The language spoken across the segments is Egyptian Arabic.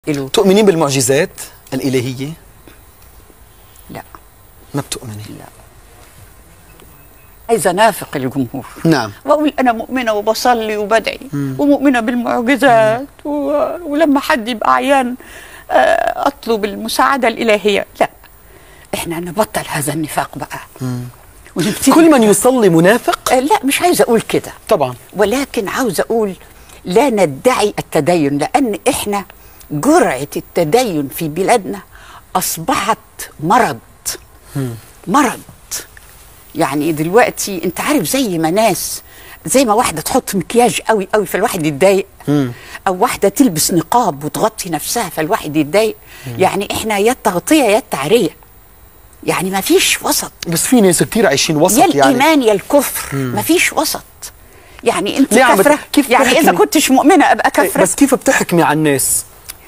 له تؤمنين بالمعجزات الإلهية؟ لا ما بتؤمني لا عايزه انافق الجمهور نعم واقول انا مؤمنه وبصلي وبدعي ومؤمنه بالمعجزات و... ولما حد يبقى عيان آه، اطلب المساعده الالهيه لا احنا نبطل هذا النفاق بقى ونبتدي كل من يصلي منافق؟ آه، لا مش عايزه اقول كده طبعا ولكن عاوزه اقول لا ندعي التدين لان احنا جرعه التدين في بلادنا اصبحت مرض مرض يعني دلوقتي انت عارف زي ما ناس زي ما واحده تحط مكياج قوي قوي فالواحد يتضايق او واحده تلبس نقاب وتغطي نفسها فالواحد يتضايق يعني احنا يا التغطيه يا التعريه يعني ما فيش وسط بس في ناس كثير عايشين يا وسط يعني الايمان يا الكفر ما فيش وسط يعني انت ليه عم بت- كافره كيف يعني اذا بتحكمي؟ كنتش مؤمنه ابقى كافره بس كيف بتحكمي على الناس؟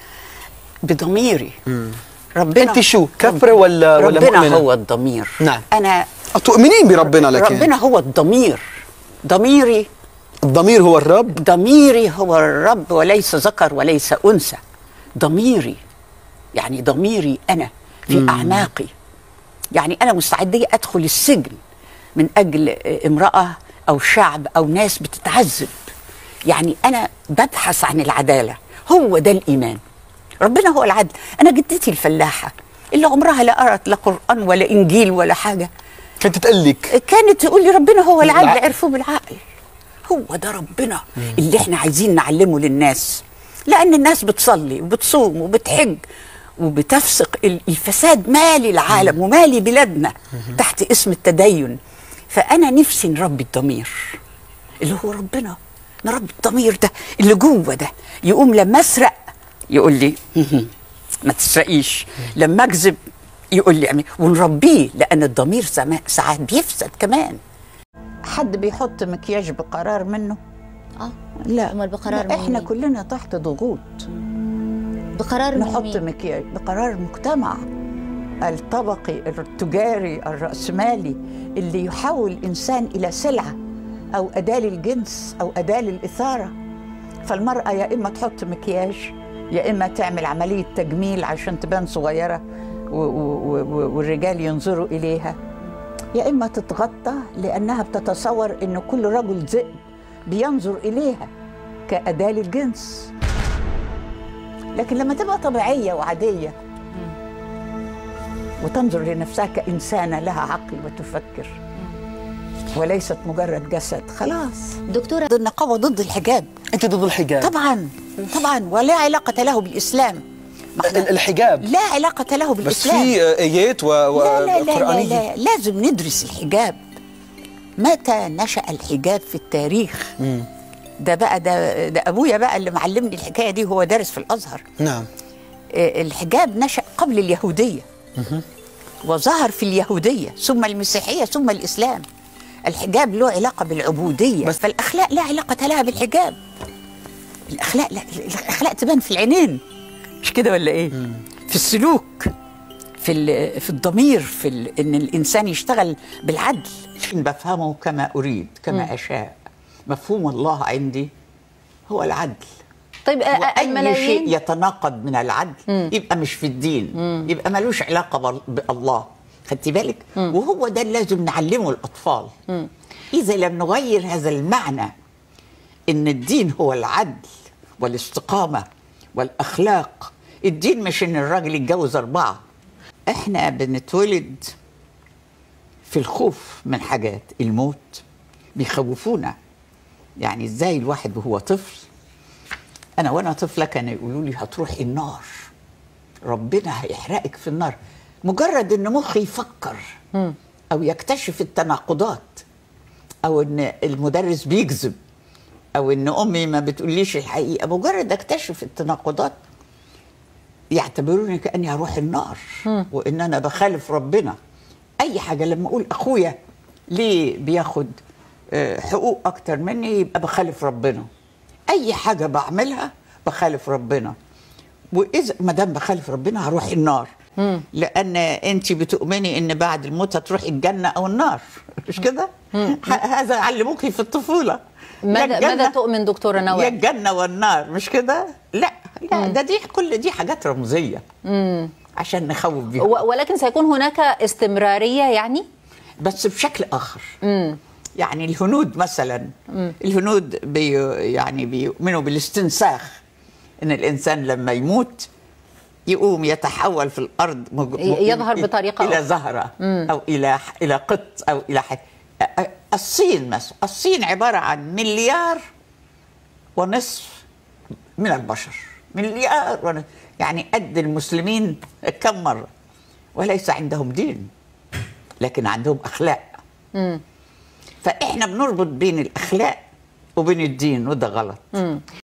بضميري ربنا أنت شو، كافرة ولا- ولا ربنا مؤمنة؟ هو الضمير نعم. انا تؤمنين بربنا لكن ربنا هو الضمير ضميري الضمير هو الرب ضميري هو الرب وليس ذكر وليس انثى ضميري يعني ضميري انا في اعماقي يعني انا مستعده ادخل السجن من اجل امراه او شعب او ناس بتتعذب يعني انا ببحث عن العداله هو ده الايمان ربنا هو العدل انا جدتي الفلاحه اللي عمرها لا قرأت لا قران ولا انجيل ولا حاجه كانت تقلك كانت تقول لي ربنا هو العدل بالعقل. عرفوه بالعقل هو ده ربنا اللي احنا عايزين نعلمه للناس لان الناس بتصلي وبتصوم وبتحج وبتفسق ال- الفساد مالي العالم ومالي بلادنا تحت اسم التدين فانا نفسي نربي الضمير اللي هو ربنا نربي الضمير ده اللي جوه ده يقوم لما اسرق يقول لي ما تسرقيش لما اكذب يقول لي اعمل ونربيه لان الضمير سما- ساعات بيفسد كمان حد بيحط مكياج بقرار منه اه لا أمال بقرار لا من احنا مين؟ كلنا تحت ضغوط بقرار من نحط مين؟ مكياج بقرار مجتمع الطبقي التجاري الرأسمالي اللي يحول الإنسان إلى سلعة أو أداة للجنس أو أداة للإثارة فالمرأة يا إما تحط مكياج يا إما تعمل عملية تجميل عشان تبان صغيرة و- و- و- والرجال ينظروا إليها يا إما تتغطى لأنها بتتصور إن كل رجل ذئب بينظر إليها كأداة للجنس لكن لما تبقى طبيعية وعادية وتنظر لنفسها كإنسانة لها عقل وتفكر وليست مجرد جسد خلاص دكتورة ضد النقابة ضد الحجاب أنت ضد الحجاب طبعا طبعا ولا علاقة له بالإسلام ما ال- إحنا- الحجاب لا علاقة له بس بالإسلام في آيات و- لا لا لا, لا, وقرآنية لا لازم ندرس الحجاب متى نشأ الحجاب في التاريخ ده بقى ده, ده أبويا بقى اللي معلمني الحكاية دي هو دارس في الأزهر نعم آه، الحجاب نشأ قبل اليهودية وظهر في اليهودية ثم المسيحية ثم الإسلام الحجاب له علاقة بالعبودية بس- بس فالأخلاق لا علاقة لها بالحجاب الأخلاق لا الأخلاق تبان في العينين مش كده ولا إيه؟ في السلوك في ال- في الضمير في ال- إن الإنسان يشتغل بالعدل بفهمه كما أريد كما أشاء مفهوم الله عندي هو العدل طيب آه، آه، واي شيء الملايين يتناقض من العدل يبقى مش في الدين يبقى ملوش علاقه بال- بالله خدتي بالك وهو ده اللي لازم نعلمه الاطفال اذا لم نغير هذا المعنى ان الدين هو العدل والاستقامه والاخلاق الدين مش ان الراجل يتجوز اربعه احنا بنتولد في الخوف من حاجات الموت بيخوفونا يعني ازاي الواحد وهو طفل انا وانا طفله كانوا يقولوا لي هتروحي النار ربنا هيحرقك في النار مجرد ان مخي يفكر او يكتشف التناقضات او ان المدرس بيكذب او ان امي ما بتقوليش الحقيقه مجرد اكتشف التناقضات يعتبروني كاني هروح النار وان انا بخالف ربنا اي حاجه لما اقول اخويا ليه بياخد آه، حقوق اكتر مني يبقى بخالف ربنا اي حاجه بعملها بخالف ربنا واذا ما دام بخالف ربنا هروح النار لان انت بتؤمني ان بعد الموت هتروحي الجنه او النار مش كده ه- هذا علموكي في الطفوله يا ماذا الجنة ماذا تؤمن دكتورة يا نوى؟ الجنه والنار مش كده لا لا لا ده دي كل دي حاجات رمزيه عشان نخوف بيها و- ولكن سيكون هناك استمراريه يعني بس بشكل اخر يعني الهنود مثلا الهنود بي يعني بيؤمنوا بالاستنساخ ان الانسان لما يموت يقوم يتحول في الارض مج- ي- يظهر بطريقة الى أخرى. زهره او الى الى قط او الى ح... الصين مثلا الصين عباره عن مليار ونصف من البشر مليار ونصف يعني قد المسلمين كم مره وليس عندهم دين لكن عندهم اخلاق فاحنا بنربط بين الاخلاق وبين الدين وده غلط